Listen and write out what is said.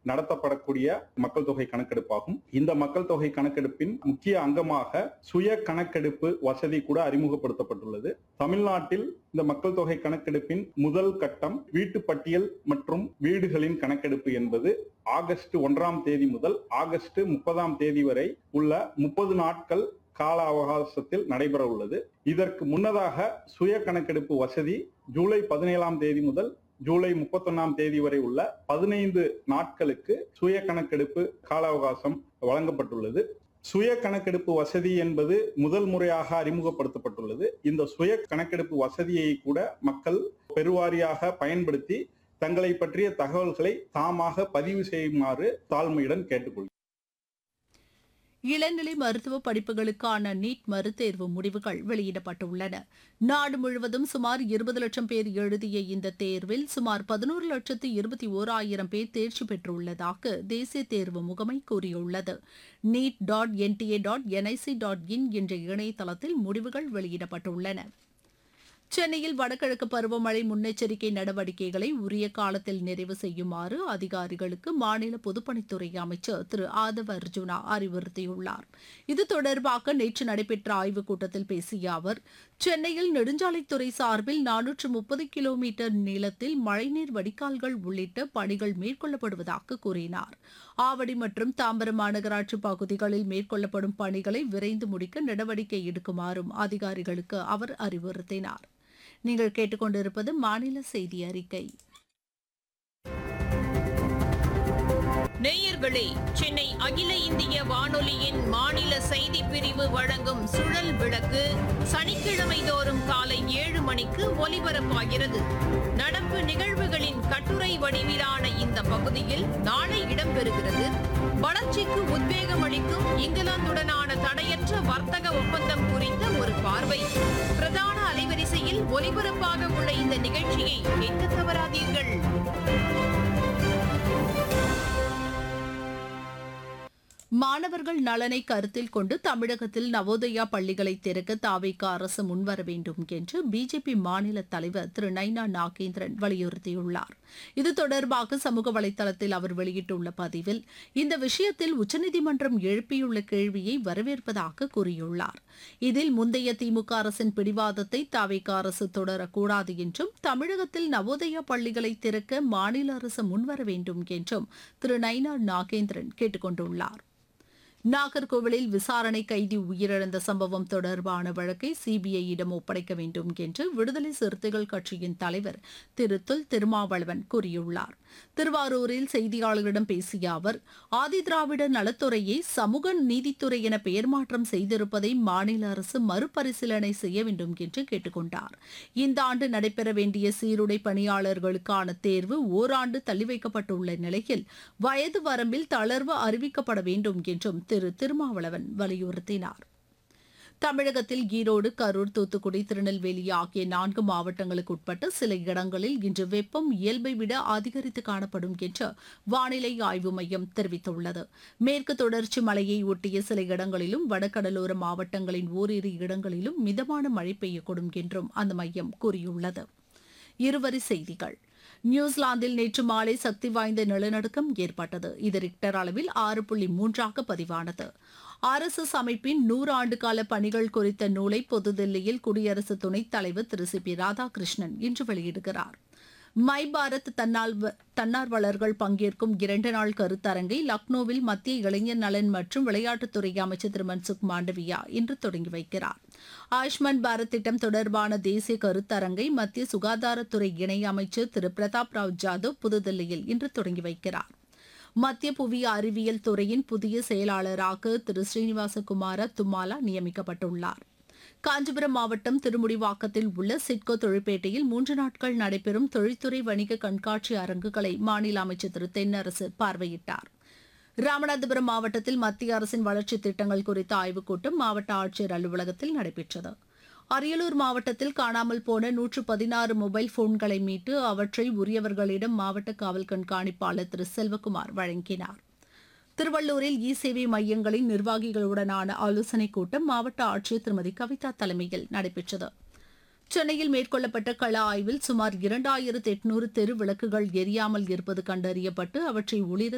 நடத்தப்படக்கூடிய மக்கள் தொகை கணக்கெடுப்பாகும் இந்த மக்கள் தொகை கணக்கெடுப்பின் முக்கிய அங்கமாக சுய கணக்கெடுப்பு வசதி கூட அறிமுகப்படுத்தப்பட்டுள்ளது தமிழ்நாட்டில் இந்த மக்கள் தொகை கணக்கெடுப்பின் முதல் கட்டம் வீட்டு பட்டியல் மற்றும் வீடுகளின் கணக்கெடுப்பு என்பது ஆகஸ்ட் ஒன்றாம் தேதி முதல் ஆகஸ்ட் முப்பதாம் தேதி வரை உள்ள முப்பது நாட்கள் கால அவகாசத்தில் நடைபெற உள்ளது இதற்கு முன்னதாக சுய கணக்கெடுப்பு வசதி ஜூலை பதினேழாம் தேதி முதல் ஜூலை முப்பத்தொன்னாம் தேதி வரை உள்ள பதினைந்து நாட்களுக்கு சுய கணக்கெடுப்பு கால அவகாசம் வழங்கப்பட்டுள்ளது சுய கணக்கெடுப்பு வசதி என்பது முதல் முறையாக அறிமுகப்படுத்தப்பட்டுள்ளது இந்த சுய கணக்கெடுப்பு வசதியை கூட மக்கள் பெருவாரியாக பயன்படுத்தி தங்களை பற்றிய தகவல்களை தாமாக பதிவு செய்யுமாறு தாழ்மையுடன் கேட்டுக்கொள்கிறேன் இளநிலை மருத்துவ படிப்புகளுக்கான நீட் மறுதேர்வு முடிவுகள் வெளியிடப்பட்டுள்ளன நாடு முழுவதும் சுமார் இருபது லட்சம் பேர் எழுதிய இந்த தேர்வில் சுமார் பதினோரு லட்சத்து இருபத்தி ஓராயிரம் பேர் தேர்ச்சி பெற்றுள்ளதாக தேசிய தேர்வு முகமை கூறியுள்ளது NEET dot NTA dot NIC dot in என்ற இணையதளத்தில் முடிவுகள் வெளியிடப்பட்டுள்ளன சென்னையில் வடகிழக்கு பருவமழை முன்னெச்சரிக்கை நடவடிக்கைகளை உரிய காலத்தில் நிறைவு செய்யுமாறு அதிகாரிகளுக்கு மாநில பொதுப்பணித்துறை அமைச்சர் திரு ஆதவ அர்ஜுனா அறிவுறுத்தியுள்ளார் இது தொடர்பாக நேற்று நடைபெற்ற ஆய்வுக் கூட்டத்தில் பேசிய அவர் சென்னையில் நெடுஞ்சாலைத்துறை சார்பில் நானூற்று முப்பது கிலோமீட்டர் நீளத்தில் மழைநீர் வடிகால்கள் உள்ளிட்ட பணிகள் மேற்கொள்ளப்படுவதாக கூறினார் ஆவடி மற்றும் தாம்பரம் மாநகராட்சி பகுதிகளில் மேற்கொள்ளப்படும் பணிகளை விரைந்து முடிக்க நடவடிக்கை எடுக்குமாறும் அதிகாரிகளுக்கு அவர் அறிவுறுத்தினார் நீங்கள் கேட்டுக்கொண்டிருப்பது மாநில செய்தி அறிக்கை நேயர்களே சென்னை அகில இந்திய வானொலியின் மாநில செய்தி பிரிவு வழங்கும் சுழல் விளக்கு சனிக்கிழமை தோறும் காலை ஏழு மணிக்கு ஒலிபரப்பாகிறது நடப்பு நிகழ்வுகளின் கட்டுரை வடிவிலான இந்த பகுதியில் நாளை இடம்பெறுகிறது வளர்ச்சிக்கு உத்வேகம் அளிக்கும் இங்கிலாந்துடனான தடையற்ற வர்த்தக ஒப்பந்தம் குறித்த ஒரு பார்வை பிரதான அலைவரிசையில் ஒலிபரப்பாக உள்ள இந்த நிகழ்ச்சியை கேட்க தவறாதீர்கள் மாணவர்கள் நலனை கருத்தில் கொண்டு தமிழகத்தில் நவோதயா பள்ளிகளை திறக்க தாவேக அரசு முன்வர வேண்டும் என்று பிஜேபி மாநில தலைவர் திரு நைனா நாகேந்திரன் வலியுறுத்தியுள்ளார் இது தொடர்பாக சமூக வலைதளத்தில் அவர் வெளியிட்டுள்ள பதிவில் இந்த விஷயத்தில் உச்சநீதிமன்றம் எழுப்பியுள்ள கேள்வியை வரவேற்பதாக கூறியுள்ளார் இதில் முந்தைய திமுக அரசின் பிடிவாதத்தை தாவேக அரசு தொடரக்கூடாது என்றும் தமிழகத்தில் நவோதயா பள்ளிகளை திறக்க மாநில அரசு முன்வர வேண்டும் என்றும் திரு நைனா நாகேந்திரன் கேட்டுக் கொண்டுள்ளார் நாகர்கோவிலில் விசாரணை கைதி உயிரிழந்த சம்பவம் தொடர்பான வழக்கை சிபிஐயிடம் ஒப்படைக்க வேண்டும் என்று விடுதலை சிறுத்தைகள் கட்சியின் தலைவர் திரு தொல் திருமாவளவன் கூறியுள்ளார் திருவாரூரில் செய்தியாளர்களிடம் பேசிய அவர் ஆதிதிராவிட நலத்துறையை சமூக நீதித்துறை என பெயர் மாற்றம் செய்திருப்பதை மாநில அரசு மறுபரிசீலனை செய்ய வேண்டும் என்று கேட்டுக்கொண்டார் இந்த ஆண்டு நடைபெற வேண்டிய சீருடை பணியாளர்களுக்கான தேர்வு ஓராண்டு தள்ளி வைக்கப்பட்டுள்ள நிலையில் வயது வரம்பில் தளர்வு அறிவிக்கப்பட வேண்டும் என்றும் திரு திருமாவளவன் வலியுறுத்தினார் தமிழகத்தில் ஈரோடு கரூர் தூத்துக்குடி திருநெல்வேலி ஆகிய நான்கு மாவட்டங்களுக்கு உட்பட்ட சில இடங்களில் இன்று வெப்பம் இயல்பை விட அதிகரித்து காணப்படும் என்று வானிலை ஆய்வு மையம் தெரிவித்துள்ளது மேற்கு தொடர்ச்சி மலையை ஒட்டிய சில இடங்களிலும் வடகடலோர மாவட்டங்களின் ஓரிரு இடங்களிலும் மிதமான மழை பெய்யக்கூடும் என்றும் அந்த மையம் கூறியுள்ளது இருவரி செய்திகள் நியூசிலாந்தில் நேற்று மாலை சக்தி வாய்ந்த நிலநடுக்கம் ஏற்பட்டது இது ரிக்டர் அளவில் ஆறு புள்ளி மூன்றாக பதிவானது ஆர்எஸ்எஸ் அமைப்பின் நூறு ஆண்டு கால பணிகள் குறித்த நூலை புதுதில்லியில் குடியரசு துணைத் தலைவர் திரு சி பி ராதாகிருஷ்ணன் இன்று வெளியிடுகிறார் மை பாரத் தன்னால்வ தன்னார்வலர்கள் பங்கேற்கும் இரண்டு நாள் கருத்தரங்கை லக்னோவில் மத்திய இளைஞர் நலன் மற்றும் விளையாட்டுத்துறை அமைச்சர் திரு மன்சுக் மாண்டவியா இன்று தொடங்கி வைக்கிறார் ஆயுஷ்மான் பாரத் திட்டம் தொடர்பான தேசிய கருத்தரங்கை மத்திய சுகாதாரத்துறை இணை அமைச்சர் திரு பிரதாப் ராவ் ஜாதவ் புதுதில்லியில் இன்று தொடங்கி வைக்கிறார் மத்திய புவி அறிவியல் துறையின் புதிய செயலாளராக திரு ஸ்ரீனிவாசகுமார தும்மாலா நியமிக்கப்பட்டுள்ளார் காஞ்சிபுரம் மாவட்டம் திருமுடிவாக்கத்தில் உள்ள சிட்கோ தொழிற்பேட்டையில் மூன்று நாட்கள் நடைபெறும் தொழில்துறை வணிக கண்காட்சி அரங்குகளை மாநில அமைச்சர் திரு தென்னரசு பார்வையிட்டார் ராமநாதபுரம் மாவட்டத்தில் மத்திய அரசின் வளர்ச்சித் திட்டங்கள் குறித்த ஆய்வுக் கூட்டம் மாவட்ட ஆட்சியர் அலுவலகத்தில் நடைபெற்றது அரியலூர் மாவட்டத்தில் காணாமல் போன நூற்று பதினாறு மொபைல் போன்களை மீட்டு அவற்றை உரியவர்களிடம் மாவட்ட காவல் கண்காணிப்பாளர் திரு செல்வகுமார் வழங்கினார் திருவள்ளூரில் இ சேவை மையங்களின் நிர்வாகிகளுடனான ஆலோசனைக் கூட்டம் மாவட்ட ஆட்சியர் திருமதி கவிதா தலைமையில் நடைபெற்றது சென்னையில் மேற்கொள்ளப்பட்ட கள ஆய்வில் சுமார் இரண்டாயிரத்து எட்நூறு தெரு விளக்குகள் எரியாமல் இருப்பது கண்டறியப்பட்டு அவற்றை ஒளிர